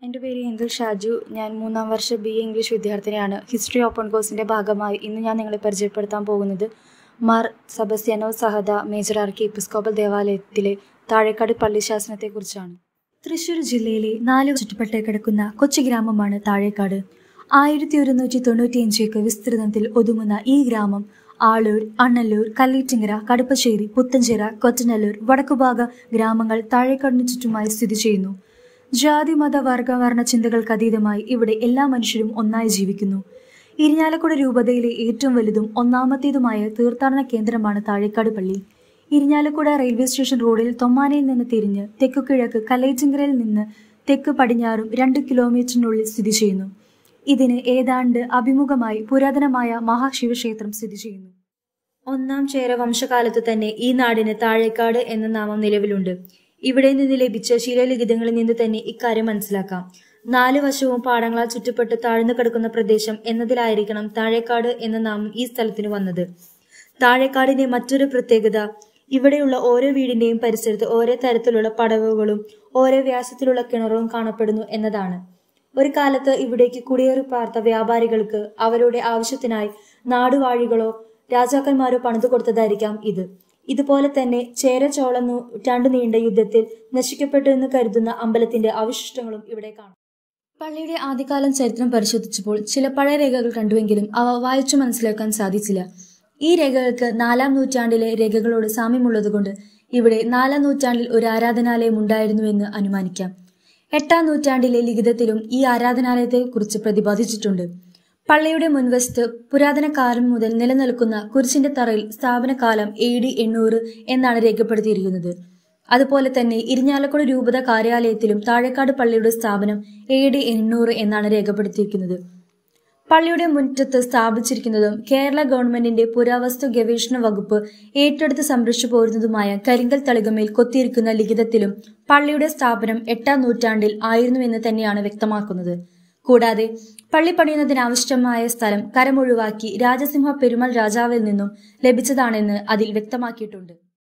എൻ്റെ പേര് ഇന്ദു ഷാജു ഞാൻ മൂന്നാം വർഷ ബി എ ഇംഗ്ലീഷ് വിദ്യാർത്ഥിനിയാണ് ഹിസ്റ്ററി ഓപ്പൺ കോഴ്സിൻ്റെ ഭാഗമായി ഇന്ന് ഞാൻ നിങ്ങളെ പരിചയപ്പെടുത്താൻ പോകുന്നത് Mar Sebastiano Sahada major archiepiscopal ദേവാലയത്തിലെ താഴേക്കാട് പള്ളി ശാസനത്തെക്കുറിച്ചാണ് തൃശ്ശൂർ ജില്ലയിലെ നാല് ചുറ്റുപട്ടേ കിടക്കുന്ന കൊച്ചു ഗ്രാമമാണ് താഴേക്കാട് ആയിരത്തി ഒരുന്നൂറ്റി തൊണ്ണൂറ്റിയഞ്ച് ഏക്കർ വിസ്തൃതത്തിൽ ഒതുങ്ങുന്ന ഈ ഗ്രാമം ആളൂർ അണ്ണല്ലൂർ കല്ലീറ്റിങ്ങര കടുപ്പശ്ശേരി പുത്തഞ്ചിറ കൊറ്റനല്ലൂർ വടക്കുഭാഗ ഗ്രാമങ്ങൾ താഴേക്കാടിന് ചുറ്റുമായി സ്ഥിതി ചെയ്യുന്നു ജാതി മത വർഗ വർണ്ണ ചിന്തകൾക്ക് അതീതമായി ഇവിടെ എല്ലാ മനുഷ്യരും ഒന്നായി ജീവിക്കുന്നു ഇരിഞ്ഞാലക്കുട രൂപതയിലെ ഏറ്റവും വലുതും ഒന്നാമത്തേതുമായ തീർത്ഥാടന കേന്ദ്രമാണ് താഴേക്കാട് പള്ളി ഇരിഞ്ഞാലക്കുട റെയിൽവേ സ്റ്റേഷൻ റോഡിൽ തൊമ്മാനയിൽ നിന്ന് തിരിഞ്ഞ് തെക്കുകിഴക്ക് കലൈച്ചിങ്കരയിൽ നിന്ന് തെക്ക് പടിഞ്ഞാറും രണ്ട് കിലോമീറ്ററിനുള്ളിൽ സ്ഥിതി ചെയ്യുന്നു ഇതിന് ഏതാണ്ട് അഭിമുഖമായി പുരാതനമായ മഹാശിവക്ഷേത്രം സ്ഥിതി ചെയ്യുന്നു ഒന്നാം ചേര വംശകാലത്ത് തന്നെ ഈ നാടിന് താഴേക്കാട് എന്ന നാമം നിലവിലുണ്ട് ഇവിടെ നിന്ന് ലഭിച്ച ശിലാലിഖിതങ്ങളിൽ നിന്ന് തന്നെ ഇക്കാര്യം മനസ്സിലാക്കാം നാല് വശവും പാടങ്ങളാൽ ചുറ്റപ്പെട്ട് താഴ്ന്നു കിടക്കുന്ന പ്രദേശം എന്നതിലായിരിക്കണം താഴേക്കാട് എന്ന നാമം ഈ സ്ഥലത്തിന് വന്നത് താഴേക്കാടിന്റെ മറ്റൊരു പ്രത്യേകത ഇവിടെയുള്ള ഓരോ വീടിന്റെയും പരിസരത്ത് ഓരോ തരത്തിലുള്ള പടവുകളും ഓരോ വ്യാസത്തിലുള്ള കിണറും കാണപ്പെടുന്നു എന്നതാണ് ഒരു കാലത്ത് ഇവിടേക്ക് കുടിയേറി പാർത്ത വ്യാപാരികൾക്ക് അവരുടെ ആവശ്യത്തിനായി നാടുവാഴികളോ രാജാക്കന്മാരോ പണിതു കൊടുത്തതായിരിക്കാം ഇത് ഇതുപോലെ തന്നെ ചേര ചോള നൂറ്റാണ്ടു നീണ്ട യുദ്ധത്തിൽ നശിക്കപ്പെട്ടു എന്ന് കരുതുന്ന അമ്പലത്തിന്റെ അവശിഷ്ടങ്ങളും ഇവിടെ കാണാം പള്ളിയുടെ ആദ്യകാലം ചരിത്രം പരിശോധിച്ചപ്പോൾ ചില പഴയ രേഖകൾ കണ്ടുവെങ്കിലും അവ വായിച്ചു മനസ്സിലാക്കാൻ സാധിച്ചില്ല ഈ രേഖകൾക്ക് നാലാം നൂറ്റാണ്ടിലെ രേഖകളോട് സാമ്യമുള്ളതുകൊണ്ട് ഇവിടെ നാലാം നൂറ്റാണ്ടിൽ ഒരു ആരാധനാലയം ഉണ്ടായിരുന്നുവെന്ന് അനുമാനിക്കാം എട്ടാം നൂറ്റാണ്ടിലെ ലിഖിതത്തിലും ഈ ആരാധനാലയത്തെക്കുറിച്ച് പ്രതിപാദിച്ചിട്ടുണ്ട് പള്ളിയുടെ മുൻവശത്ത് പുരാതന കാലം മുതൽ നിലനിൽക്കുന്ന കുരിശിന്റെ തറയിൽ സ്ഥാപനകാലം എ ഡി എണ്ണൂറ് എന്നാണ് രേഖപ്പെടുത്തിയിരിക്കുന്നത് അതുപോലെ തന്നെ ഇരിഞ്ഞാലക്കുട രൂപത കാര്യാലയത്തിലും താഴേക്കാട് പള്ളിയുടെ സ്ഥാപനം എ ഡി എണ്ണൂറ് എന്നാണ് രേഖപ്പെടുത്തിയിരിക്കുന്നത് പള്ളിയുടെ മുറ്റത്ത് സ്ഥാപിച്ചിരിക്കുന്നതും കേരള ഗവൺമെന്റിന്റെ പുരാവസ്തു ഗവേഷണ വകുപ്പ് ഏറ്റെടുത്ത് സംരക്ഷിച്ചു പോരുന്നതുമായ കരിങ്കൽ തളികമേൽ കൊത്തിയിരിക്കുന്ന ലിഖിതത്തിലും പള്ളിയുടെ സ്ഥാപനം എട്ടാം നൂറ്റാണ്ടിൽ ആയിരുന്നുവെന്ന് തന്നെയാണ് വ്യക്തമാക്കുന്നത് കൂടാതെ പള്ളി പണിയുന്നതിനാവശ്യമായ സ്ഥലം കരമൊഴിവാക്കി രാജസിംഹ പെരുമാൾ രാജാവിൽ നിന്നും ലഭിച്ചതാണെന്ന് അതിൽ വ്യക്തമാക്കിയിട്ടുണ്ട്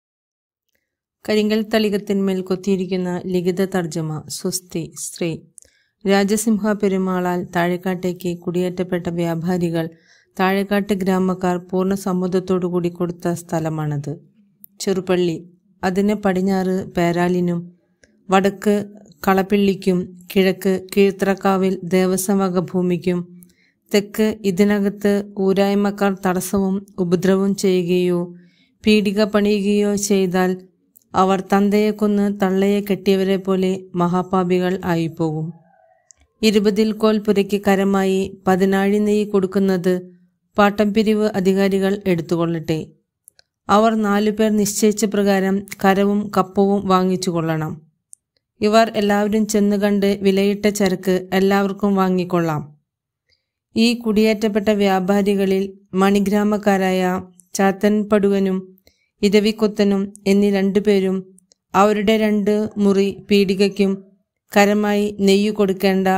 കരിങ്കൽ തളികത്തിന്മേൽ കൊത്തിയിരിക്കുന്ന ലിഖിത തർജ്ജമ സ്വസ്തി സ്ത്രീ രാജസിംഹ പെരുമാളാൽ താഴെക്കാട്ടേക്ക് കുടിയേറ്റപ്പെട്ട വ്യാപാരികൾ താഴെക്കാട്ട് ഗ്രാമക്കാർ പൂർണ്ണ സമ്മതത്തോടുകൂടി കൊടുത്ത സ്ഥലമാണത് ചെറുപള്ളി അതിന് പടിഞ്ഞാറ് പേരാലിനും വടക്ക് കളപ്പിള്ളിക്കും കിഴക്ക് കീഴ്ത്രക്കാവിൽ ദേവസ്വം വക ഭൂമിക്കും തെക്ക് ഇതിനകത്ത് ഊരായ്മക്കാർ തടസ്സവും ഉപദ്രവവും ചെയ്യുകയോ പീഡിക പണിയുകയോ ചെയ്താൽ അവർ തന്തയെ കൊന്ന് തള്ളയെ കെട്ടിയവരെ പോലെ മഹാപാപികൾ ആയിപ്പോകും ഇരുപതിൽ കോൽ പുരയ്ക്ക് കരമായി പതിനാഴി നെയ്യ് കൊടുക്കുന്നത് പാട്ടംപിരിവ് അധികാരികൾ എടുത്തുകൊള്ളട്ടെ അവർ നാലുപേർ നിശ്ചയിച്ച പ്രകാരം കരവും കപ്പവും വാങ്ങിച്ചു കൊള്ളണം ഇവർ എല്ലാവരും ചെന്ന് കണ്ട് വിലയിട്ട ചരക്ക് എല്ലാവർക്കും വാങ്ങിക്കൊള്ളാം ഈ കുടിയേറ്റപ്പെട്ട വ്യാപാരികളിൽ മണിഗ്രാമക്കാരായ ചാത്തൻപടുവനും ഇരവിക്കൊത്തനും എന്നീ രണ്ടുപേരും അവരുടെ രണ്ട് മുറി പീടികയ്ക്കും കരമായി നെയ്യു കൊടുക്കേണ്ട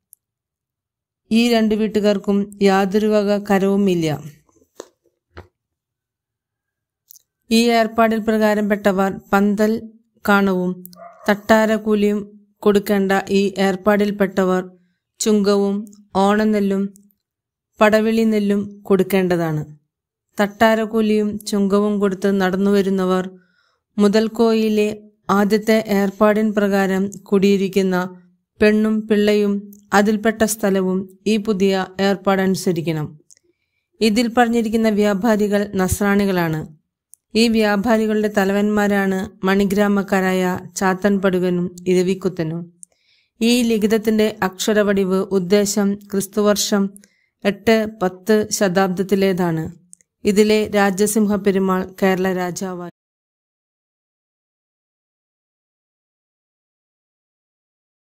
ഈ രണ്ടു വീട്ടുകാർക്കും യാതൊരു വക കരവുമില്ല ഈ ഏർപ്പാടിൽ പ്രകാരപ്പെട്ടവർ പന്തൽ കാണവും തട്ടാരക്കൂലിയും കൊടുക്കേണ്ട ഈ ഏർപ്പാടിൽപ്പെട്ടവർ ചുങ്കവും ഓണനെല്ലും പടവിളി നെല്ലും കൊടുക്കേണ്ടതാണ് തട്ടാരക്കൂലിയും ചുങ്കവും കൊടുത്ത് നടന്നുവരുന്നവർ മുതൽക്കോയിലെ ആദ്യത്തെ ഏർപ്പാടിൻ പ്രകാരം കുടിയിരിക്കുന്ന പെണ്ണും പിള്ളയും അതിൽപ്പെട്ട സ്ഥലവും ഈ പുതിയ ഏർപ്പാടനുസരിക്കണം ഇതിൽ പറഞ്ഞിരിക്കുന്ന വ്യാപാരികൾ നസ്രാണികളാണ് ഈ വ്യാപാരികളുടെ തലവന്മാരാണ് മണിഗ്രാമക്കാരായ ചാത്തൻപടുകനും ഇരവിക്കുത്തനും ഈ ലിഖിതത്തിന്റെ അക്ഷരവടിവ് ഉദ്ദേശം ക്രിസ്തുവർഷം എട്ട് പത്ത് ശതാബ്ദത്തിലേതാണ് ഇതിലെ രാജസിംഹ പെരുമാൾ കേരള രാജാവായി